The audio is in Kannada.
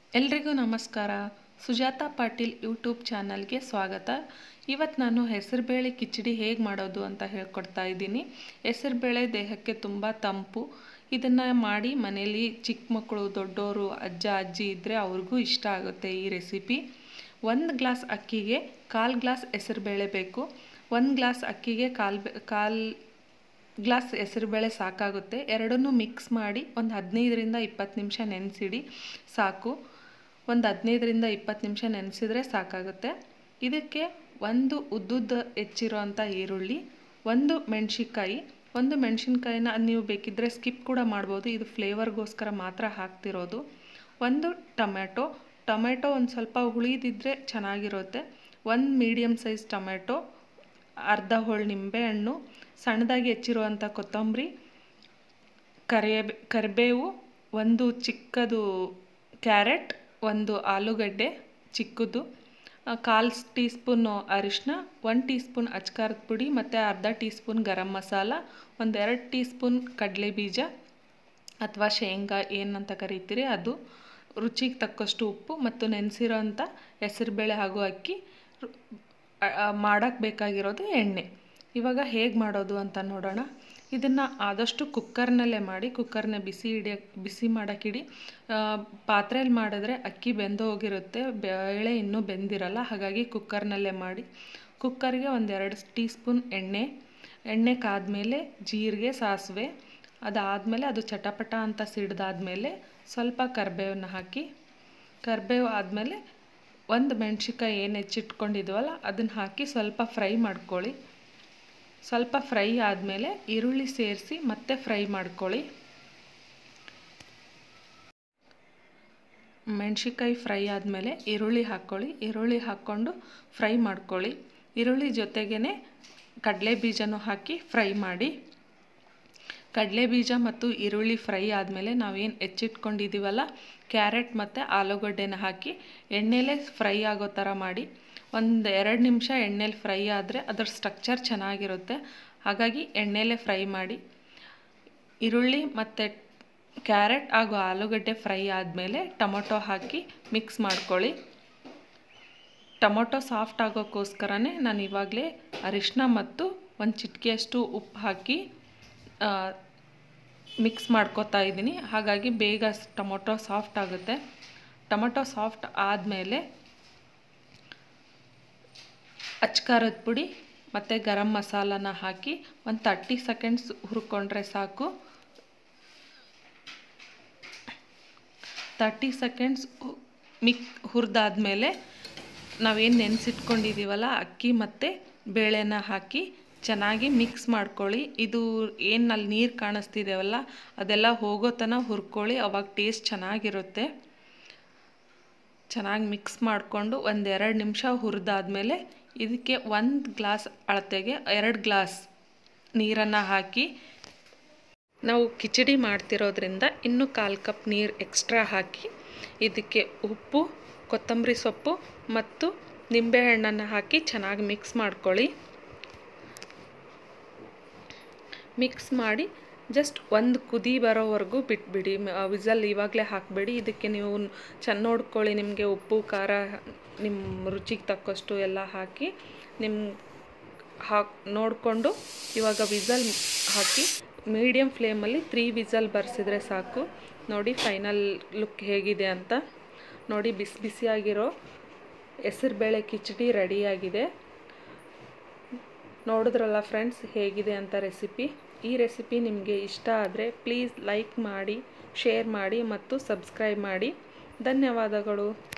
ಎಲ್ರಿಗೂ ನಮಸ್ಕಾರ ಸುಜಾತ ಪಾಟೀಲ್ ಯೂಟ್ಯೂಬ್ ಚಾನಲ್ಗೆ ಸ್ವಾಗತ ಇವತ್ತು ನಾನು ಹೆಸರುಬೇಳೆ ಕಿಚಡಿ ಹೇಗೆ ಮಾಡೋದು ಅಂತ ಹೇಳ್ಕೊಡ್ತಾ ಇದ್ದೀನಿ ಹೆಸರುಬೇಳೆ ದೇಹಕ್ಕೆ ತುಂಬ ತಂಪು ಇದನ್ನು ಮಾಡಿ ಮನೇಲಿ ಚಿಕ್ಕ ಮಕ್ಕಳು ದೊಡ್ಡವರು ಅಜ್ಜ ಅಜ್ಜಿ ಇದ್ದರೆ ಅವ್ರಿಗೂ ಇಷ್ಟ ಆಗುತ್ತೆ ಈ ರೆಸಿಪಿ ಒಂದು ಗ್ಲಾಸ್ ಅಕ್ಕಿಗೆ ಕಾಲು ಗ್ಲಾಸ್ ಹೆಸರುಬೇಳೆ ಬೇಕು ಒಂದು ಗ್ಲಾಸ್ ಅಕ್ಕಿಗೆ ಕಾಲು ಕಾಲು ಗ್ಲಾಸ್ ಹೆಸರುಬೇಳೆ ಸಾಕಾಗುತ್ತೆ ಎರಡನ್ನೂ ಮಿಕ್ಸ್ ಮಾಡಿ ಒಂದು ಹದಿನೈದರಿಂದ ಇಪ್ಪತ್ತು ನಿಮಿಷ ನೆನೆಸಿಡಿ ಸಾಕು ಒಂದು ಹದಿನೈದರಿಂದ ಇಪ್ಪತ್ತು ನಿಮಿಷ ನೆನೆಸಿದ್ರೆ ಸಾಕಾಗುತ್ತೆ ಇದಕ್ಕೆ ಒಂದು ಉದ್ದುದ್ದ ಹೆಚ್ಚಿರೋ ಅಂಥ ಈರುಳ್ಳಿ ಒಂದು ಮೆಣಸಿನ್ಕಾಯಿ ಒಂದು ಮೆಣಸಿನ್ಕಾಯಿನ ನೀವು ಬೇಕಿದ್ದರೆ ಸ್ಕಿಪ್ ಕೂಡ ಮಾಡ್ಬೋದು ಇದು ಫ್ಲೇವರ್ಗೋಸ್ಕರ ಮಾತ್ರ ಹಾಕ್ತಿರೋದು ಒಂದು ಟೊಮ್ಯಾಟೊ ಟೊಮೆಟೊ ಒಂದು ಸ್ವಲ್ಪ ಹುಳಿದಿದ್ದರೆ ಚೆನ್ನಾಗಿರುತ್ತೆ ಒಂದು ಮೀಡಿಯಮ್ ಸೈಜ್ ಟೊಮೆಟೊ ಅರ್ಧ ಹೋಳು ನಿಂಬೆಹಣ್ಣು ಸಣ್ಣದಾಗಿ ಹೆಚ್ಚಿರುವಂಥ ಕೊತ್ತಂಬರಿ ಕರಿಯಬೆ ಕರಿಬೇವು ಒಂದು ಚಿಕ್ಕದು ಕ್ಯಾರೆಟ್ ಒಂದು ಆಲೂಗಡ್ಡೆ ಚಿಕ್ಕದು ಕಾಲು ಟೀ ಸ್ಪೂನು ಅರಿಶಿನ ಒಂದು ಟೀ ಸ್ಪೂನ್ ಅಚ್ಕಾರದ ಪುಡಿ ಮತ್ತು ಅರ್ಧ ಟೀ ಸ್ಪೂನ್ ಗರಂ ಮಸಾಲ ಒಂದೆರಡು ಟೀ ಸ್ಪೂನ್ ಕಡಲೆ ಬೀಜ ಅಥವಾ ಶೇಂಗಾ ಏನಂತ ಕರಿತೀರಿ ಅದು ರುಚಿಗೆ ತಕ್ಕಷ್ಟು ಉಪ್ಪು ಮತ್ತು ನೆನೆಸಿರೋ ಅಂಥ ಹೆಸರುಬೇಳೆ ಹಾಗೂ ಅಕ್ಕಿ ಮಾಡೋಕ್ಕೆ ಬೇಕಾಗಿರೋದು ಎಣ್ಣೆ ಇವಾಗ ಹೇಗೆ ಮಾಡೋದು ಅಂತ ನೋಡೋಣ ಇದನ್ನು ಆದಷ್ಟು ಕುಕ್ಕರ್ನಲ್ಲೇ ಮಾಡಿ ಕುಕ್ಕರ್ನ ಬಿಸಿ ಹಿಡಿಯೋಕ್ಕೆ ಬಿಸಿ ಮಾಡೋಕ್ಕಿಡಿ ಪಾತ್ರೆಯಲ್ಲಿ ಮಾಡಿದ್ರೆ ಅಕ್ಕಿ ಬೆಂದು ಹೋಗಿರುತ್ತೆ ಬೇಳೆ ಇನ್ನೂ ಬೆಂದಿರಲ್ಲ ಹಾಗಾಗಿ ಕುಕ್ಕರ್ನಲ್ಲೇ ಮಾಡಿ ಕುಕ್ಕರ್ಗೆ ಒಂದೆರಡು ಟೀ ಸ್ಪೂನ್ ಎಣ್ಣೆ ಎಣ್ಣೆ ಕಾದ್ಮೇಲೆ ಜೀರಿಗೆ ಸಾಸಿವೆ ಅದಾದಮೇಲೆ ಅದು ಚಟಪಟ ಅಂತ ಸಿಡ್ದಾದ್ಮೇಲೆ ಸ್ವಲ್ಪ ಕರಿಬೇವನ್ನ ಹಾಕಿ ಕರಿಬೇವು ಆದಮೇಲೆ ಒಂದು ಮೆಣ್ಸಿನ್ಕಾಯಿ ಏನು ಹೆಚ್ಚಿಟ್ಕೊಂಡಿದ್ವಲ್ಲ ಅದನ್ನು ಹಾಕಿ ಸ್ವಲ್ಪ ಫ್ರೈ ಮಾಡ್ಕೊಳ್ಳಿ ಸ್ವಲ್ಪ ಫ್ರೈ ಆದಮೇಲೆ ಈರುಳ್ಳಿ ಸೇರಿಸಿ ಮತ್ತೆ ಫ್ರೈ ಮಾಡ್ಕೊಳ್ಳಿ ಮೆಣ್ಸಿನ್ಕಾಯಿ ಫ್ರೈ ಆದಮೇಲೆ ಈರುಳ್ಳಿ ಹಾಕ್ಕೊಳ್ಳಿ ಈರುಳ್ಳಿ ಹಾಕ್ಕೊಂಡು ಫ್ರೈ ಮಾಡ್ಕೊಳ್ಳಿ ಈರುಳ್ಳಿ ಜೊತೆಗೇ ಕಡಲೆ ಬೀಜನೂ ಹಾಕಿ ಫ್ರೈ ಮಾಡಿ ಕಡಲೆ ಬೀಜ ಮತ್ತು ಈರುಳ್ಳಿ ಫ್ರೈ ಆದಮೇಲೆ ನಾವೇನು ಹೆಚ್ಚಿಟ್ಕೊಂಡಿದ್ದೀವಲ್ಲ ಕ್ಯಾರೆಟ್ ಮತ್ತು ಆಲೂಗಡ್ಡೆನ ಹಾಕಿ ಎಣ್ಣೆಲೇ ಫ್ರೈ ಆಗೋ ಥರ ಮಾಡಿ ಒಂದು ಎರಡು ನಿಮಿಷ ಎಣ್ಣೆಲಿ ಫ್ರೈ ಆದರೆ ಅದರ ಸ್ಟ್ರಕ್ಚರ್ ಚೆನ್ನಾಗಿರುತ್ತೆ ಹಾಗಾಗಿ ಎಣ್ಣೆಲೇ ಫ್ರೈ ಮಾಡಿ ಈರುಳ್ಳಿ ಮತ್ತು ಕ್ಯಾರೆಟ್ ಹಾಗೂ ಆಲೂಗಡ್ಡೆ ಫ್ರೈ ಆದಮೇಲೆ ಟೊಮೊಟೊ ಹಾಕಿ ಮಿಕ್ಸ್ ಮಾಡ್ಕೊಳ್ಳಿ ಟೊಮೊಟೊ ಸಾಫ್ಟ್ ಆಗೋಕ್ಕೋಸ್ಕರನೇ ನಾನು ಇವಾಗಲೇ ಅರಿಶಿನ ಮತ್ತು ಒಂದು ಚಿಟಿಕೆಯಷ್ಟು ಉಪ್ಪು ಹಾಕಿ ಮಿಕ್ಸ್ ಮಾಡ್ಕೋತಾ ಇದ್ದೀನಿ ಹಾಗಾಗಿ ಬೇಗ ಟೊಮೊಟೊ ಸಾಫ್ಟ್ ಆಗುತ್ತೆ ಟೊಮೊಟೊ ಸಾಫ್ಟ್ ಆದಮೇಲೆ ಅಚ್ಕಾರದ ಪುಡಿ ಮತ್ತು ಗರಂ ಮಸಾಲನ ಹಾಕಿ ಒಂದು ತರ್ಟಿ ಸೆಕೆಂಡ್ಸ್ ಹುರ್ಕೊಂಡ್ರೆ ಸಾಕು ತರ್ಟಿ ಸೆಕೆಂಡ್ಸ್ ಮಿಕ್ ಹುರಿದಾದ್ಮೇಲೆ ನಾವೇನು ನೆನೆಸಿಟ್ಕೊಂಡಿದ್ದೀವಲ್ಲ ಅಕ್ಕಿ ಮತ್ತು ಬೇಳೆನ ಹಾಕಿ ಚೆನ್ನಾಗಿ ಮಿಕ್ಸ್ ಮಾಡ್ಕೊಳ್ಳಿ ಇದು ಏನು ಅಲ್ಲಿ ನೀರು ಕಾಣಿಸ್ತಿದ್ದೇವಲ್ಲ ಅದೆಲ್ಲ ಹೋಗೋ ತನಕ ಹುರ್ಕೊಳ್ಳಿ ಅವಾಗ ಟೇಸ್ಟ್ ಚೆನ್ನಾಗಿರುತ್ತೆ ಚೆನ್ನಾಗಿ ಮಿಕ್ಸ್ ಮಾಡಿಕೊಂಡು ಒಂದೆರಡು ನಿಮಿಷ ಹುರಿದಾದ್ಮೇಲೆ ಇದಕ್ಕೆ ಒಂದು ಗ್ಲಾಸ್ ಅಳತೆಗೆ ಎರಡು ಗ್ಲಾಸ್ ನೀರನ್ನು ಹಾಕಿ ನಾವು ಕಿಚಡಿ ಮಾಡ್ತಿರೋದ್ರಿಂದ ಇನ್ನೂ ಕಾಲು ಕಪ್ ನೀರು ಎಕ್ಸ್ಟ್ರಾ ಹಾಕಿ ಇದಕ್ಕೆ ಉಪ್ಪು ಕೊತ್ತಂಬರಿ ಸೊಪ್ಪು ಮತ್ತು ನಿಂಬೆಹಣ್ಣನ್ನು ಹಾಕಿ ಚೆನ್ನಾಗಿ ಮಿಕ್ಸ್ ಮಾಡ್ಕೊಳ್ಳಿ ಮಿಕ್ಸ್ ಮಾಡಿ ಜಸ್ಟ್ ಒಂದು ಕುದಿ ಬರೋವರೆಗೂ ಬಿಟ್ಬಿಡಿ ವಿಸಲ್ ಇವಾಗಲೇ ಹಾಕಬೇಡಿ ಇದಕ್ಕೆ ನೀವು ಚೆನ್ನ ನೋಡ್ಕೊಳ್ಳಿ ನಿಮಗೆ ಉಪ್ಪು ಖಾರ ನಿಮ್ಮ ರುಚಿಗೆ ತಕ್ಕಷ್ಟು ಎಲ್ಲ ಹಾಕಿ ನಿಮ್ಮ ಹಾಕಿ ನೋಡಿಕೊಂಡು ಇವಾಗ ವಿಸಲ್ ಹಾಕಿ ಮೀಡಿಯಮ್ ಫ್ಲೇಮಲ್ಲಿ ತ್ರೀ ವಿಸಲ್ ಬರ್ಸಿದ್ರೆ ಸಾಕು ನೋಡಿ ಫೈನಲ್ ಲುಕ್ ಹೇಗಿದೆ ಅಂತ ನೋಡಿ ಬಿಸಿ ಬಿಸಿಯಾಗಿರೋ ಹೆಸರುಬೇಳೆ ಕಿಚಡಿ ರೆಡಿಯಾಗಿದೆ ನೋಡಿದ್ರಲ್ಲ ಫ್ರೆಂಡ್ಸ್ ಹೇಗಿದೆ ಅಂತ ರೆಸಿಪಿ ಈ ರೆಸಿಪಿ ನಿಮಗೆ ಇಷ್ಟ ಆದರೆ ಪ್ಲೀಸ್ ಲೈಕ್ ಮಾಡಿ ಶೇರ್ ಮಾಡಿ ಮತ್ತು ಸಬ್ಸ್ಕ್ರೈಬ್ ಮಾಡಿ ಧನ್ಯವಾದಗಳು